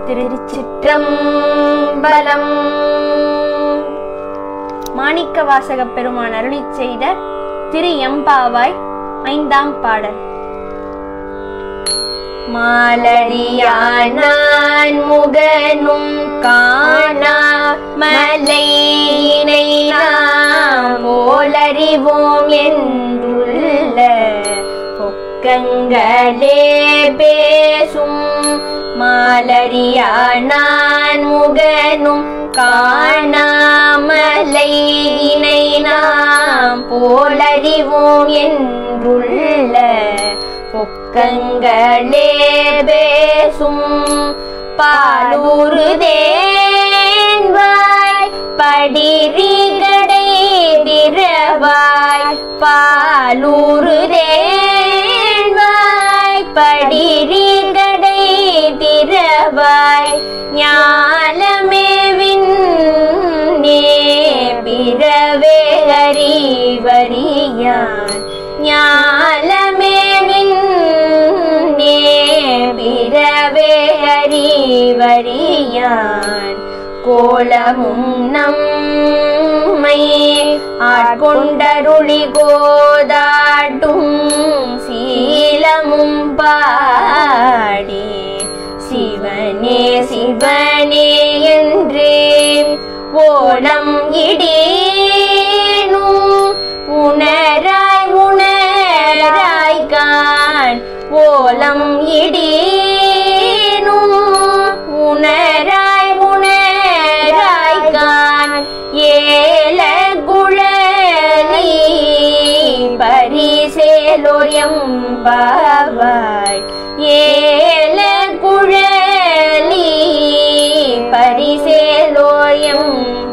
திருச்சிற்றம்பலம் மாணிக்க வாசகப் பெருமான் அருளிச் செய்த திரு எம்பாவாய் ஐந்தாம் பாடல் மாலடியானான் முகனும் காணா மலையினை நாம் போலறிவோம் என்றுள்ள பொக்கங்களே பேசும் மாலடியானான் முகனும் காணாமலையினை நாம் போலறிவோம் என்றுள்ள பொக்கங்களே பேசும் பாலூரு தேன்வாய் படிரிகடை திரவாய் பாலூரு தேன்வாய் படிரிகடை திரவாய் ஞாலமேவின் நே பிறவே அறிவறியான் ஞாலமேவின் நே பிறவே அறிவறியான் கோலமும் நம்மை ஆட்கொண்டருளி கோதாட்டும் சீலமும் பாடி சிவனே சிவனே என்றே ஓலம் இடேனும் உணராய் உணராய் கான் ஓலம் இடேனும் உணராய் உணராய் கான் ஏல குழலி பரிசேலோயம் பாவாய் ஏல குழலி பரிசேலோயம்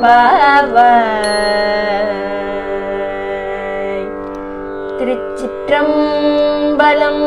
பாவாய் திருச்சிற்றம்பலம்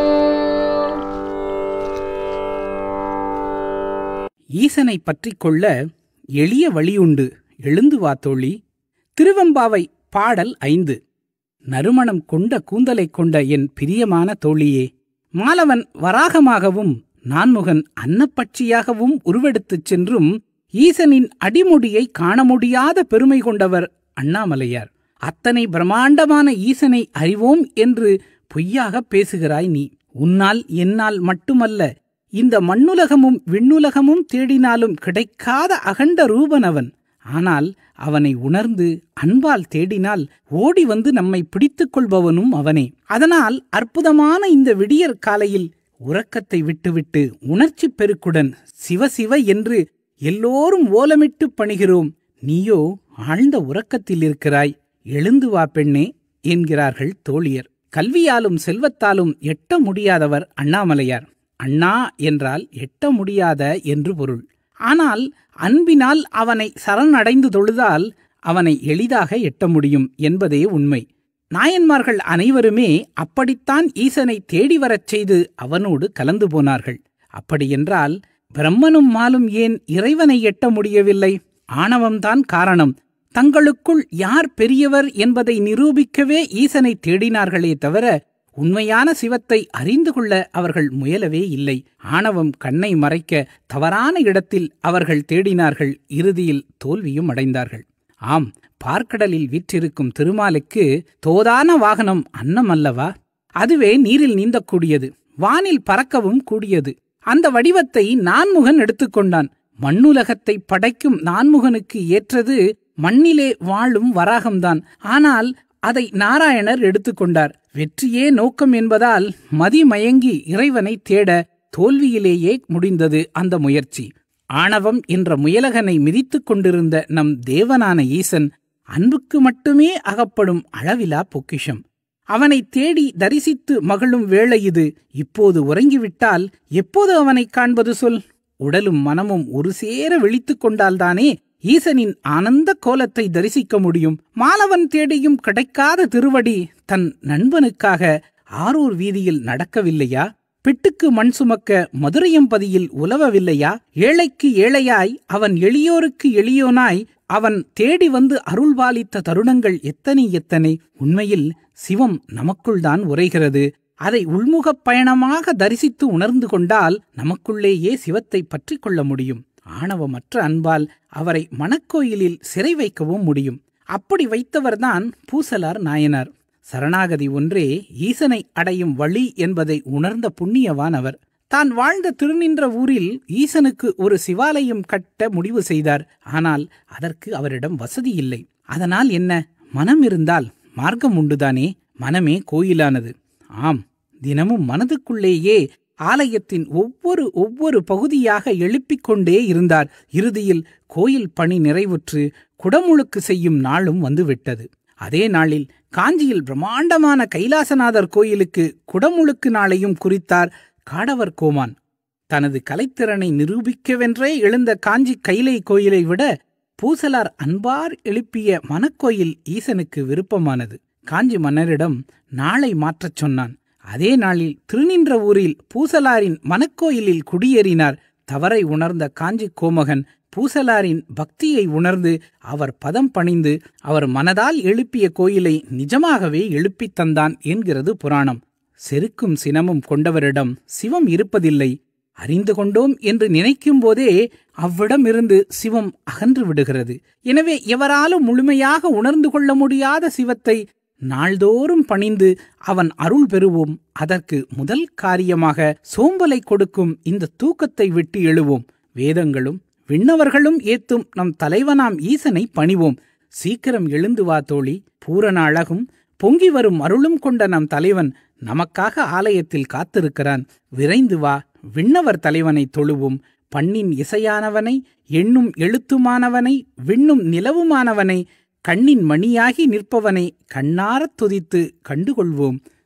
ஈசனை பற்றிக் கொள்ள எளிய வழியுண்டு எழுந்து வா தோழி திருவெம்பாவை பாடல் ஐந்து நறுமணம் கொண்ட கூந்தலைக் கொண்ட என் பிரியமான தோழியே மாலவன் வராகமாகவும் நான்முகன் அன்னப்பட்சியாகவும் உருவெடுத்துச் சென்றும் ஈசனின் அடிமுடியை காண முடியாத பெருமை கொண்டவர் அண்ணாமலையார் அத்தனை பிரம்மாண்டமான ஈசனை அறிவோம் என்று பொய்யாகப் பேசுகிறாய் நீ உன்னால் என்னால் மட்டுமல்ல இந்த மண்ணுலகமும் விண்ணுலகமும் தேடினாலும் கிடைக்காத அகண்ட ரூபன் அவன் ஆனால் அவனை உணர்ந்து அன்பால் தேடினால் ஓடி வந்து நம்மை பிடித்துக் கொள்பவனும் அவனே அதனால் அற்புதமான இந்த விடியற் காலையில் உறக்கத்தை விட்டுவிட்டு உணர்ச்சிப் பெருக்குடன் சிவ சிவ என்று எல்லோரும் ஓலமிட்டு பணிகிறோம் நீயோ ஆழ்ந்த உறக்கத்தில் இருக்கிறாய் எழுந்து வா பெண்ணே என்கிறார்கள் தோழியர் கல்வியாலும் செல்வத்தாலும் எட்ட முடியாதவர் அண்ணாமலையார் அண்ணா என்றால் எட்ட முடியாத என்று பொருள் ஆனால் அன்பினால் அவனை சரணடைந்து தொழுதால் அவனை எளிதாக எட்ட முடியும் என்பதே உண்மை நாயன்மார்கள் அனைவருமே அப்படித்தான் ஈசனை தேடி வரச் செய்து அவனோடு கலந்து போனார்கள் அப்படியென்றால் பிரம்மனும் மாலும் ஏன் இறைவனை எட்ட முடியவில்லை ஆணவம்தான் காரணம் தங்களுக்குள் யார் பெரியவர் என்பதை நிரூபிக்கவே ஈசனை தேடினார்களே தவிர உண்மையான சிவத்தை அறிந்து கொள்ள அவர்கள் முயலவே இல்லை ஆணவம் கண்ணை மறைக்க தவறான இடத்தில் அவர்கள் தேடினார்கள் இறுதியில் தோல்வியும் அடைந்தார்கள் ஆம் பார்க்கடலில் வீற்றிருக்கும் திருமாலுக்கு தோதான வாகனம் அன்னம் அல்லவா அதுவே நீரில் நீந்தக்கூடியது வானில் பறக்கவும் கூடியது அந்த வடிவத்தை நான்முகன் எடுத்துக்கொண்டான் மண்ணுலகத்தை படைக்கும் நான்முகனுக்கு ஏற்றது மண்ணிலே வாழும் வராகம்தான் ஆனால் அதை நாராயணர் எடுத்துக்கொண்டார் வெற்றியே நோக்கம் என்பதால் மதிமயங்கி இறைவனை தேட தோல்வியிலேயே முடிந்தது அந்த முயற்சி ஆணவம் என்ற முயலகனை மிதித்துக் கொண்டிருந்த நம் தேவனான ஈசன் அன்புக்கு மட்டுமே அகப்படும் அளவிலா பொக்கிஷம் அவனை தேடி தரிசித்து மகளும் வேளை இது இப்போது உறங்கிவிட்டால் எப்போது அவனைக் காண்பது சொல் உடலும் மனமும் ஒரு சேர விழித்துக் கொண்டால்தானே ஈசனின் ஆனந்த கோலத்தை தரிசிக்க முடியும் மாலவன் தேடியும் கிடைக்காத திருவடி தன் நண்பனுக்காக ஆரூர் வீதியில் நடக்கவில்லையா பிட்டுக்கு மண் சுமக்க மதுரையம்பதியில் உலவவில்லையா ஏழைக்கு ஏழையாய் அவன் எளியோருக்கு எளியோனாய் அவன் தேடி வந்து அருள்பாலித்த தருணங்கள் எத்தனை எத்தனை உண்மையில் சிவம் நமக்குள்தான் உரைகிறது அதை உள்முகப் பயணமாக தரிசித்து உணர்ந்து கொண்டால் நமக்குள்ளேயே சிவத்தை பற்றி கொள்ள முடியும் ஆணவமற்ற அன்பால் அவரை மணக்கோயிலில் சிறை வைக்கவும் முடியும் அப்படி வைத்தவர்தான் பூசலார் நாயனார் சரணாகதி ஒன்றே ஈசனை அடையும் வழி என்பதை உணர்ந்த புண்ணியவான் அவர் தான் வாழ்ந்த திருநின்ற ஊரில் ஈசனுக்கு ஒரு சிவாலயம் கட்ட முடிவு செய்தார் ஆனால் அதற்கு அவரிடம் வசதி இல்லை அதனால் என்ன மனம் இருந்தால் மார்க்கம் உண்டுதானே மனமே கோயிலானது ஆம் தினமும் மனதுக்குள்ளேயே ஆலயத்தின் ஒவ்வொரு ஒவ்வொரு பகுதியாக எழுப்பிக் கொண்டே இருந்தார் இறுதியில் கோயில் பணி நிறைவுற்று குடமுழுக்கு செய்யும் நாளும் வந்துவிட்டது அதே நாளில் காஞ்சியில் பிரம்மாண்டமான கைலாசநாதர் கோயிலுக்கு குடமுழுக்கு நாளையும் குறித்தார் காடவர் கோமான் தனது கலைத்திறனை நிரூபிக்கவென்றே எழுந்த காஞ்சி கைலை கோயிலை விட பூசலார் அன்பார் எழுப்பிய மனக்கோயில் ஈசனுக்கு விருப்பமானது காஞ்சி மன்னரிடம் நாளை மாற்றச் சொன்னான் அதே நாளில் திருநின்ற ஊரில் பூசலாரின் மனக்கோயிலில் குடியேறினார் தவறை உணர்ந்த காஞ்சி கோமகன் பூசலாரின் பக்தியை உணர்ந்து அவர் பதம் பணிந்து அவர் மனதால் எழுப்பிய கோயிலை நிஜமாகவே எழுப்பித் தந்தான் என்கிறது புராணம் செருக்கும் சினமும் கொண்டவரிடம் சிவம் இருப்பதில்லை அறிந்து கொண்டோம் என்று நினைக்கும் போதே அவ்விடமிருந்து சிவம் அகன்று விடுகிறது எனவே எவராலும் முழுமையாக உணர்ந்து கொள்ள முடியாத சிவத்தை நாள்தோறும் பணிந்து அவன் அருள் பெறுவோம் அதற்கு முதல் காரியமாக சோம்பலை கொடுக்கும் இந்த தூக்கத்தை விட்டு எழுவோம் வேதங்களும் விண்ணவர்களும் ஏத்தும் நம் தலைவனாம் ஈசனை பணிவோம் சீக்கிரம் எழுந்து வா தோழி பூரண அழகும் பொங்கி வரும் அருளும் கொண்ட நம் தலைவன் நமக்காக ஆலயத்தில் காத்திருக்கிறான் விரைந்து வா விண்ணவர் தலைவனை தொழுவோம் பண்ணின் இசையானவனை எண்ணும் எழுத்துமானவனை விண்ணும் நிலவுமானவனை கண்ணின் மணியாகி நிற்பவனை கண்ணாரத் துதித்து கண்டுகொள்வோம்